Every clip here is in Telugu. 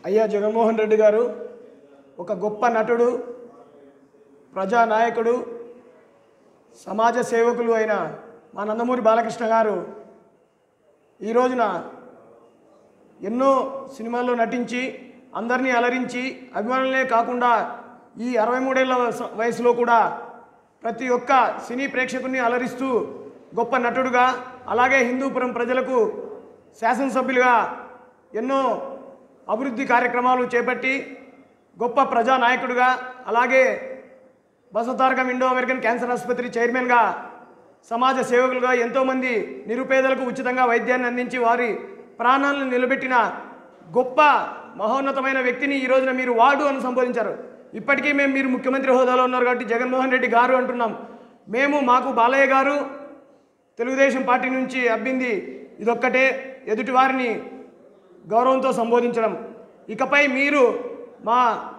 అయ్యా జగన్మోహన్ రెడ్డి గారు ఒక గొప్ప నటుడు ప్రజానాయకుడు సమాజ సేవకులు అయిన మా నందమూరి బాలకృష్ణ గారు ఈ రోజున ఎన్నో సినిమాల్లో నటించి అందరినీ అలరించి అభిమానులనే కాకుండా ఈ అరవై మూడేళ్ల వయసు- వయసులో కూడా ప్రతి ఒక్క సినీ ప్రేక్షకుని అలరిస్తూ గొప్ప నటుడుగా అలాగే హిందూపురం ప్రజలకు శాసనసభ్యులుగా ఎన్నో అభివృద్ధి కార్యక్రమాలు చేపట్టి గొప్ప ప్రజానాయకుడుగా అలాగే బసతారకం ఇండో అమెరికన్ క్యాన్సర్ ఆసుపత్రి చైర్మన్గా సమాజ సేవకులుగా ఎంతోమంది నిరుపేదలకు ఉచితంగా వైద్యాన్ని అందించి వారి ప్రాణాలను నిలబెట్టిన గొప్ప మహోన్నతమైన వ్యక్తిని ఈ రోజున మీరు వాడు అని సంబోధించారు ఇప్పటికీ మేము మీరు ముఖ్యమంత్రి హోదాలో ఉన్నారు కాబట్టి జగన్మోహన్ రెడ్డి గారు అంటున్నాం మేము మాకు బాలయ్య గారు తెలుగుదేశం పార్టీ నుంచి అబ్బింది ఇదొక్కటే ఎదుటివారిని గౌరవంతో సంబోధించడం ఇకపై మీరు మా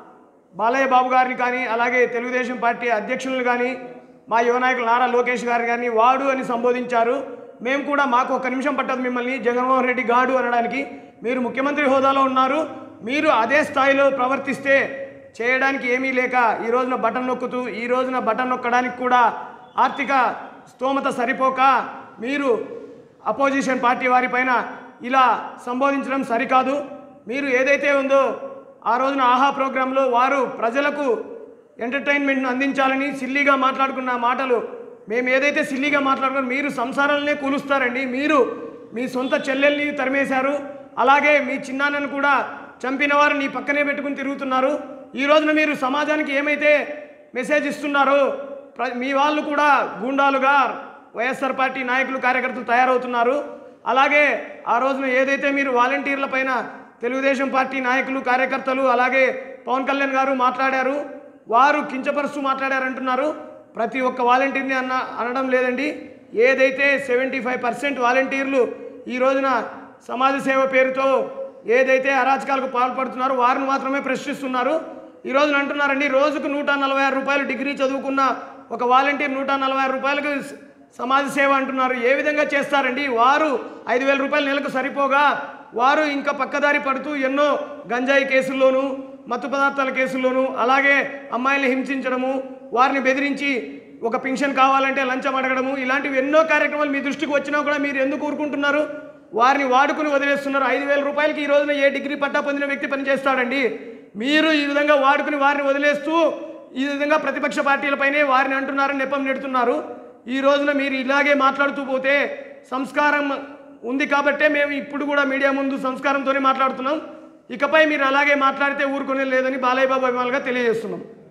బాలయ్య బాబు గారిని కానీ అలాగే తెలుగుదేశం పార్టీ అధ్యక్షులను కానీ మా యువ నాయకులు నారా లోకేష్ గారు కానీ వాడు అని సంబోధించారు మేము కూడా మాకు ఒక్క నిమిషం పట్టదు మిమ్మల్ని జగన్మోహన్ రెడ్డి గాడు అనడానికి మీరు ముఖ్యమంత్రి హోదాలో ఉన్నారు మీరు అదే స్థాయిలో ప్రవర్తిస్తే చేయడానికి ఏమీ లేక ఈ రోజున బటన్ నొక్కుతూ ఈ రోజున బటన్ నొక్కడానికి కూడా ఆర్థిక స్తోమత సరిపోక మీరు అపోజిషన్ పార్టీ వారిపైన ఇలా సంబోధించడం సరికాదు మీరు ఏదైతే ఉందో ఆ రోజున ఆహా ప్రోగ్రాంలో వారు ప్రజలకు ఎంటర్టైన్మెంట్ను అందించాలని సిల్లీగా మాట్లాడుకున్న మాటలు మేము ఏదైతే సిల్లీగా మాట్లాడుకున్నా మీరు సంసారాలనే కూలుస్తారండి మీరు మీ సొంత చెల్లెల్ని తరిమేశారు అలాగే మీ చిన్నాన్నను కూడా చంపిన వారు నీ పక్కనే పెట్టుకుని తిరుగుతున్నారు ఈ రోజున మీరు సమాజానికి ఏమైతే మెసేజ్ ఇస్తున్నారో ప్ర మీ వాళ్ళు కూడా గూండాలుగా వైఎస్ఆర్ పార్టీ నాయకులు కార్యకర్తలు తయారవుతున్నారు అలాగే ఆ రోజున ఏదైతే మీరు వాలంటీర్ల పైన తెలుగుదేశం పార్టీ నాయకులు కార్యకర్తలు అలాగే పవన్ కళ్యాణ్ గారు మాట్లాడారు వారు కించపరుస్తూ మాట్లాడారంటున్నారు ప్రతి ఒక్క వాలంటీర్ని అన్న అనడం లేదండి ఏదైతే సెవెంటీ ఫైవ్ పర్సెంట్ వాలంటీర్లు ఈ రోజున సమాజ సేవ పేరుతో ఏదైతే అరాచకాలకు పాల్పడుతున్నారో వారిని మాత్రమే ప్రశ్నిస్తున్నారు ఈ రోజున అంటున్నారండి రోజుకు నూట నలభై ఆరు రూపాయలు డిగ్రీ చదువుకున్న ఒక వాలంటీర్ నూట నలభై ఆరు రూపాయలకు స- సమాజ సేవ అంటున్నారు ఏ విధంగా చేస్తారండి వారు ఐదు వేల రూపాయలు నెలకు సరిపోగా వారు ఇంకా పక్కదారి పడుతూ ఎన్నో గంజాయి కేసుల్లోనూ మత్తు పదార్థాల కేసుల్లోనూ అలాగే అమ్మాయిల్ని హింసించడము వారిని బెదిరించి ఒక పెన్షన్ కావాలంటే లంచం అడగడము ఇలాంటివి ఎన్నో కార్యక్రమాలు మీ దృష్టికి వచ్చినా కూడా మీరు ఎందుకు ఊరుకుంటున్నారు వారిని వాడుకుని వదిలేస్తున్నారు ఐదు వేల రూపాయలకి ఈ రోజున ఏ డిగ్రీ పట్టా పొందిన వ్యక్తి పనిచేస్తాడండి మీరు ఈ విధంగా వాడుకుని వారిని వదిలేస్తూ ఈ విధంగా ప్రతిపక్ష పార్టీలపైనే వారిని అంటున్నారని నెపం నెడుతున్నారు ఈ రోజున మీరు ఇలాగే మాట్లాడుతూ పోతే సంస్కారం ఉంది కాబట్టే మేము ఇప్పుడు కూడా మీడియా ముందు సంస్కారంతోనే మాట్లాడుతున్నాం ఇకపై మీరు అలాగే మాట్లాడితే ఊరుకునే లేదని బాలయ్య బాబు అభిమానులుగా తెలియజేస్తున్నాం